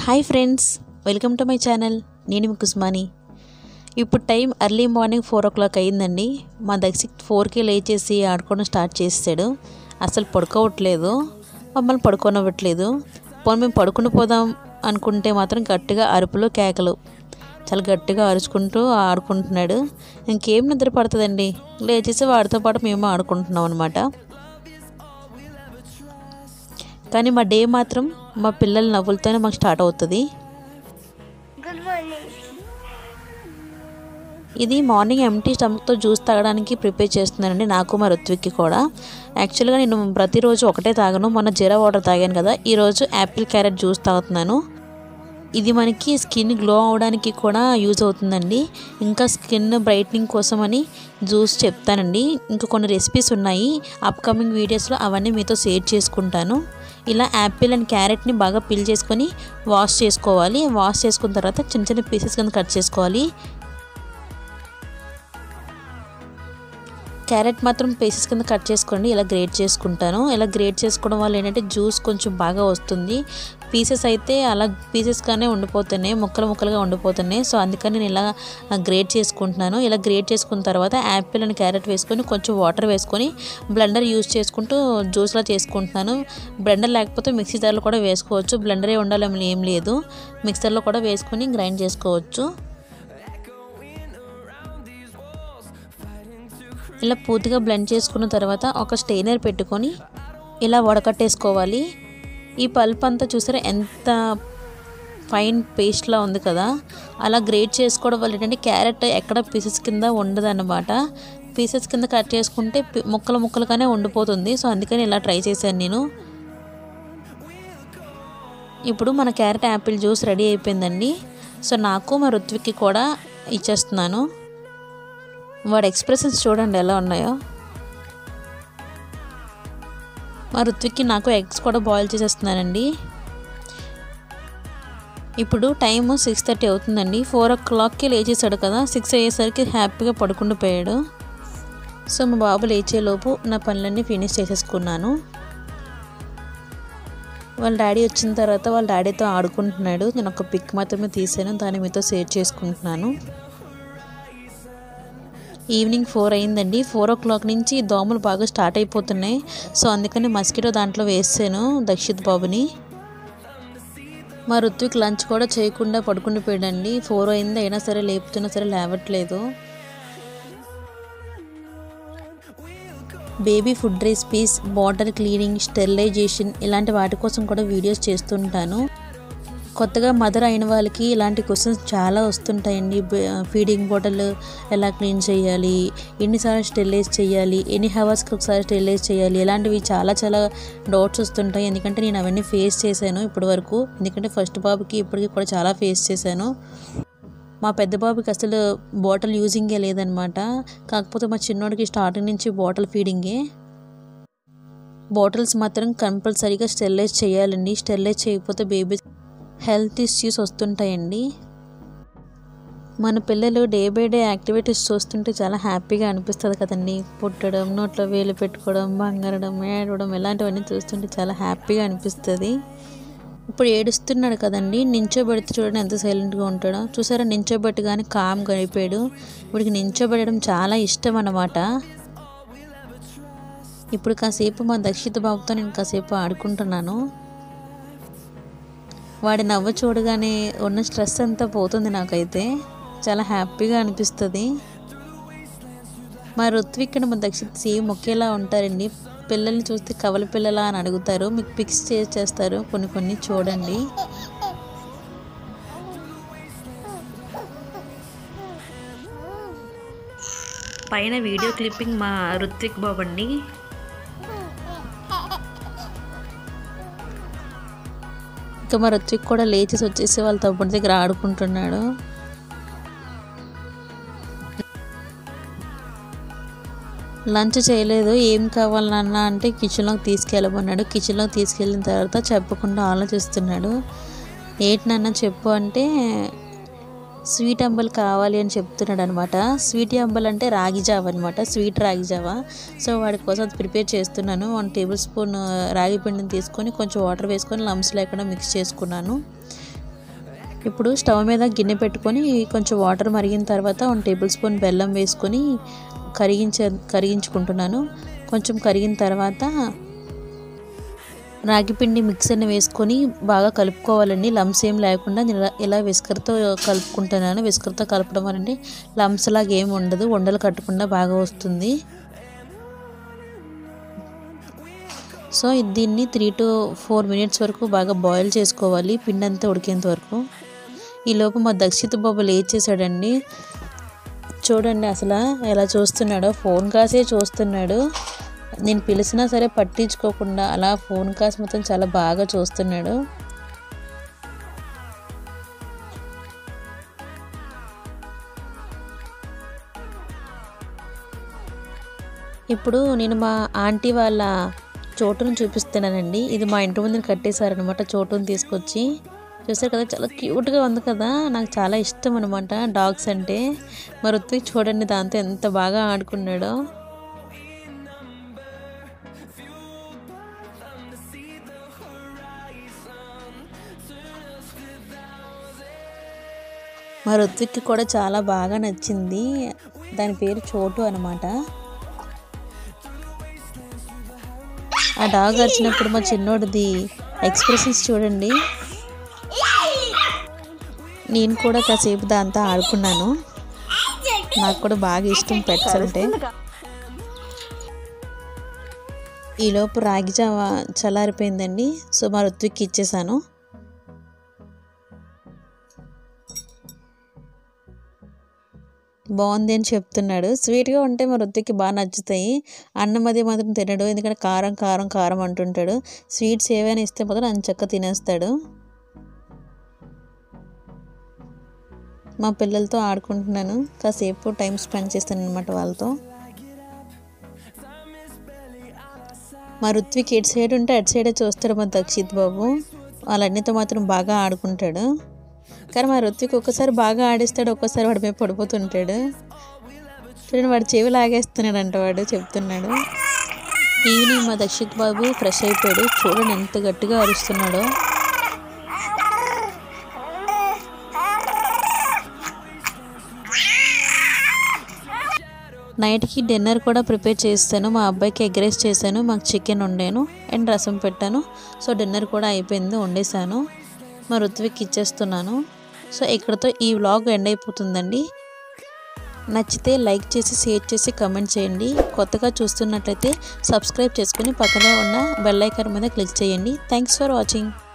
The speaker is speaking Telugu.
hi friends welcome to my channel నేను మీ కుస్మాని ఇప్పుడు time early morning four o'clock అయ్యిందండి మా దక్షి ఫోర్కి లేచేసి ఆడుకోవడం స్టార్ట్ చేసాడు అసలు పడుకోవట్లేదు మమ్మల్ని పడుకోనివ్వట్లేదు పోనీ మేము పడుకుని పోదాం అనుకుంటే మాత్రం గట్టిగా అరుపులు కేకలు చాలా గట్టిగా అరుచుకుంటూ ఆడుకుంటున్నాడు ఇంకేం నిద్ర పడుతుందండి లేచేసి వాడితో పాటు మేము ఆడుకుంటున్నాం అనమాట కానీ మా డే మాత్రం మా పిల్లల నవ్వులతోనే మాకు స్టార్ట్ అవుతుంది గుడ్ మార్నింగ్ ఇది మార్నింగ్ ఎంటీ స్టమక్తో జ్యూస్ తాగడానికి ప్రిపేర్ చేస్తున్నానండి నాకు మా ఋత్విక్కి కూడా యాక్చువల్గా నేను ప్రతిరోజు ఒకటే తాగను మొన్న జీరా వాటర్ తాగాను కదా ఈరోజు యాపిల్ క్యారెట్ జ్యూస్ తాగుతున్నాను ఇది మనకి స్కిన్ గ్లో అవడానికి కూడా యూజ్ అవుతుందండి ఇంకా స్కిన్ బ్రైట్నింగ్ కోసం అని జ్యూస్ చెప్తానండి ఇంకా కొన్ని రెసిపీస్ ఉన్నాయి అప్కమింగ్ వీడియోస్లో అవన్నీ మీతో షేర్ చేసుకుంటాను ఇలా యాపిల్ అండ్ క్యారెట్ని బాగా పిల్ చేసుకొని వాష్ చేసుకోవాలి వాష్ చేసుకున్న తర్వాత చిన్న చిన్న పీసెస్ కింద కట్ చేసుకోవాలి క్యారెట్ మాత్రం పీసెస్ కింద కట్ చేసుకోండి ఇలా గ్రేట్ చేసుకుంటాను ఇలా గ్రేట్ చేసుకోవడం వల్ల ఏంటంటే జ్యూస్ కొంచెం బాగా వస్తుంది పీసెస్ అయితే అలా పీసెస్గానే ఉండిపోతున్నాయి ముక్కలు ముక్కలుగా ఉండిపోతున్నాయి సో అందుకని నేను ఇలా గ్రేట్ చేసుకుంటున్నాను ఇలా గ్రేట్ చేసుకున్న తర్వాత యాపిల్ అండ్ క్యారెట్ వేసుకొని కొంచెం వాటర్ వేసుకొని బ్లెండర్ యూజ్ చేసుకుంటూ జ్యూస్లా చేసుకుంటున్నాను బ్లెండర్ లేకపోతే మిక్సీ జార్లో కూడా వేసుకోవచ్చు బ్లెండరే ఉండాలని ఏం లేదు మిక్సర్లో కూడా వేసుకొని గ్రైండ్ చేసుకోవచ్చు ఇలా పూర్తిగా బ్లెండ్ చేసుకున్న తర్వాత ఒక స్టెయినర్ పెట్టుకొని ఇలా వడకట్టేసుకోవాలి ఈ పల్ప్ అంతా చూసారా ఎంత ఫైన్ పేస్ట్లా ఉంది కదా అలా గ్రేట్ చేసుకోవడం వల్ల ఏంటంటే క్యారెట్ ఎక్కడ పీసెస్ కింద ఉండదన్నమాట పీసెస్ కింద కట్ చేసుకుంటే పి- ముక్కలు ముక్కలుగానే ఉండిపోతుంది సో అందుకని ఇలా ట్రై చేశాను నేను ఇప్పుడు మన క్యారెట్ యాపిల్ జ్యూస్ రెడీ అయిపోయిందండి సో నాకు మా ఋత్విక్కి కూడా ఇచ్చేస్తున్నాను వాడి ఎక్స్ప్రెషన్స్ చూడండి ఎలా ఉన్నాయో మా ఋత్విక్కి నాకు ఎగ్స్ కూడా బాయిల్ చేసేస్తున్నానండి ఇప్పుడు టైము సిక్స్ థర్టీ అవుతుందండి ఫోర్ ఓ క్లాక్కి లేచేసాడు కదా సిక్స్ అయ్యేసరికి హ్యాపీగా పడుకుండిపోయాడు సో మా బాబు లేచేలోపు నా పనులన్నీ ఫినిష్ చేసేసుకున్నాను వాళ్ళ డాడీ వచ్చిన తర్వాత వాళ్ళ డాడీతో ఆడుకుంటున్నాడు నేను ఒక పిక్ మాత్రమే తీసాను దాన్ని మీతో షేర్ చేసుకుంటున్నాను ఈవినింగ్ ఫోర్ అయిందండి ఫోర్ ఓ క్లాక్ నుంచి దోమలు బాగా స్టార్ట్ అయిపోతున్నాయి సో అందుకని మస్కిటో దాంట్లో వేసాను దక్షిత్ బాబుని మా ఋత్విక్ లంచ్ కూడా చేయకుండా పడుకుండిపోయాడండి ఫోర్ అయింది అయినా సరే లేపుతున్నా సరే లేవట్లేదు baby food recipes bottle cleaning sterilisation ఇలాంటి వాటి కోసం కూడా వీడియోస్ చేస్తుంటాను కొత్తగా మదర్ అయిన వాళ్ళకి ఇలాంటి క్వశ్చన్స్ చాలా వస్తుంటాయండి ఫీడింగ్ బాటిల్ ఎలా క్లీన్ చేయాలి ఎన్నిసార్లు స్టెరిలైజ్ చేయాలి ఎన్ని హవర్స్కి ఒకసారి స్టెరిలైజ్ చేయాలి ఇలాంటివి చాలా చాలా డౌట్స్ వస్తుంటాయి ఎందుకంటే నేను అవన్నీ ఫేస్ చేశాను ఇప్పటి వరకు ఎందుకంటే ఫస్ట్ బాబుకి ఇప్పటికి కూడా చాలా ఫేస్ చేశాను మా పెద్ద బాబుకి అసలు బాటిల్ యూజింగే లేదనమాట కాకపోతే మా చిన్నోడికి స్టార్టింగ్ నుంచి బాటిల్ ఫీడింగే బాటిల్స్ మాత్రం కంపల్సరీగా స్టెరిలైజ్ చేయాలండి స్టెరిలైజ్ చేయకపోతే బేబీ హెల్త్ ఇష్యూస్ వస్తుంటాయండి మన పిల్లలు డే బై డే యాక్టివిటీస్ చూస్తుంటే చాలా హ్యాపీగా అనిపిస్తుంది కదండి పుట్టడం నోట్లో వేలు పెట్టుకోవడం బంగారడం ఏడవడం ఇలాంటివన్నీ చూస్తుంటే చాలా హ్యాపీగా అనిపిస్తుంది ఇప్పుడు ఏడుస్తున్నాడు కదండి నించోబెడితే చూడండి ఎంత సైలెంట్గా ఉంటాడో చూసారా నించోబెట్టి కానీ కామ్గా అయిపోయాడు ఇప్పటికి నించోబెట్టడం చాలా ఇష్టం అన్నమాట ఇప్పుడు కాసేపు మా దక్షిత బాబుతో నేను కాసేపు ఆడుకుంటున్నాను వాడి నవ్వు చూడగానే ఉన్న స్ట్రెస్ అంతా పోతుంది నాకైతే చాలా హ్యాపీగా అనిపిస్తుంది మా ఋత్విక్ మా దక్షిత్ సేమ్ ఒకేలా ఉంటారండి పిల్లల్ని చూస్తే కవల పిల్లలా అని అడుగుతారు మీకు పిక్స్ చేస్తారు కొన్ని కొన్ని చూడండి పైన వీడియో క్లిప్పింగ్ మా ఋత్విక్ బాబు అండి ఇంకా మా ఋత్విక్ కూడా లేచేసి వచ్చేసి వాళ్ళ తమ్ముడి దగ్గర ఆడుకుంటున్నాడు లంచ్ చేయలేదు ఏం కావాలి నాన్న అంటే కిచెన్లోకి తీసుకెళ్ళమన్నాడు కిచెన్లోకి తీసుకెళ్ళిన తర్వాత చెప్పకుండా ఆలోచిస్తున్నాడు ఏంటి నాన్న చెప్పు అంటే స్వీట్ అంబల్ కావాలి అని చెప్తున్నాడు అనమాట స్వీట్ అంబల్ అంటే రాగి జావ అనమాట స్వీట్ రాగి జావ సో వాడి కోసం అది ప్రిపేర్ చేస్తున్నాను వన్ టేబుల్ స్పూన్ రాగి పిండిని తీసుకొని కొంచెం వాటర్ వేసుకొని లమ్స్ లేకుండా మిక్స్ చేసుకున్నాను ఇప్పుడు స్టవ్ మీద గిన్నె పెట్టుకొని కొంచెం వాటర్ మరిగిన తర్వాత వన్ టేబుల్ స్పూన్ బెల్లం వేసుకొని కరిగించ కరిగించుకుంటున్నాను కొంచెం కరిగిన తర్వాత రాగిపిండి మిక్సర్ని వేసుకొని బాగా కలుపుకోవాలండి లమ్స్ ఏం లేకుండా నేను ఇలా ఇలా విస్కర్తో కలుపుకుంటున్నాను విస్కర్తో కలపడం వల్ల లమ్స్ లాగా ఏమి ఉండదు ఉండలు కట్టకుండా బాగా వస్తుంది సో దీన్ని త్రీ టు ఫోర్ మినిట్స్ వరకు బాగా బాయిల్ చేసుకోవాలి పిండి అంతా ఉడికేంత వరకు ఈలోపు మా దక్షిత బాబు లేచేసాడండి చూడండి అసలు ఎలా చూస్తున్నాడో ఫోన్ కాసే చూస్తున్నాడు నేను పిలిచినా సరే పట్టించుకోకుండా అలా ఫోన్ కాసి మొత్తం చాలా బాగా చూస్తున్నాడు ఇప్పుడు నేను మా ఆంటీ వాళ్ళ చోటును చూపిస్తున్నానండి ఇది మా ఇంటి ముందుని కట్టేశారనమాట చోటును తీసుకొచ్చి చూసారు కదా చాలా క్యూట్గా ఉంది కదా నాకు చాలా ఇష్టం అనమాట డాగ్స్ అంటే మరి రుత్విక్ చూడండి దాంతో ఎంత బాగా ఆడుకున్నాడో మా రుత్విక్కి కూడా చాలా బాగా నచ్చింది దాని పేరు చోటు అనమాట ఆ డాగ్ అరిచినప్పుడు మా చిన్నోడిది ఎక్స్ప్రెషన్స్ చూడండి నేను కూడా కాసేపు దాంతో ఆడుకున్నాను నాకు కూడా బాగా ఇష్టం పెట్స్ అంటే ఈలోపు రాగి జావ చల్లారిపోయిందండి సో మా రుత్విక్కి ఇచ్చేసాను బాగుంది అని చెప్తున్నాడు స్వీట్గా ఉంటే మా రుద్దికి బాగా నచ్చుతాయి అన్నం అది మాత్రం తినడు ఎందుకంటే కారం కారం కారం అంటుంటాడు స్వీట్స్ ఏవైనా ఇస్తే మాత్రం అంచక్క తినేస్తాడు మా పిల్లలతో ఆడుకుంటున్నాను కాసేపు టైం స్పెండ్ చేస్తాను అనమాట వాళ్ళతో మా రుత్విక్ ఎటు సైడ్ ఉంటే అటు సైడే చూస్తాడు మా దక్షిత్ బాబు వాళ్ళన్నితో మాత్రం బాగా ఆడుకుంటాడు కానీ మా రుత్విక్ ఒక్కసారి బాగా ఆడిస్తాడు ఒక్కసారి వాడి మీద పడిపోతుంటాడు చూడండి వాడు చెవి లాగేస్తున్నాడు అంట వాడు చెప్తున్నాడు ఈవినింగ్ మా దక్షిత్ బాబు ఫ్రెష్ అయిపోయాడు చూడండి ఎంత గట్టిగా అరుస్తున్నాడో నైట్కి డిన్నర్ కూడా ప్రిపేర్ చేస్తాను మా అబ్బాయికి ఎగ్ రైస్ చేశాను మాకు చికెన్ వండాను అండ్ రసం పెట్టాను సో డిన్నర్ కూడా అయిపోయింది వండేసాను మా ఋత్విక్ ఇచ్చేస్తున్నాను సో ఇక్కడతో ఈ వ్లాగ్ ఎండ్ అయిపోతుందండి నచ్చితే లైక్ చేసి షేర్ చేసి కమెంట్ చేయండి కొత్తగా చూస్తున్నట్లయితే సబ్స్క్రైబ్ చేసుకుని పక్కనే ఉన్న బెల్ ఐకాన్ మీద క్లిక్ చేయండి థ్యాంక్స్ ఫర్ వాచింగ్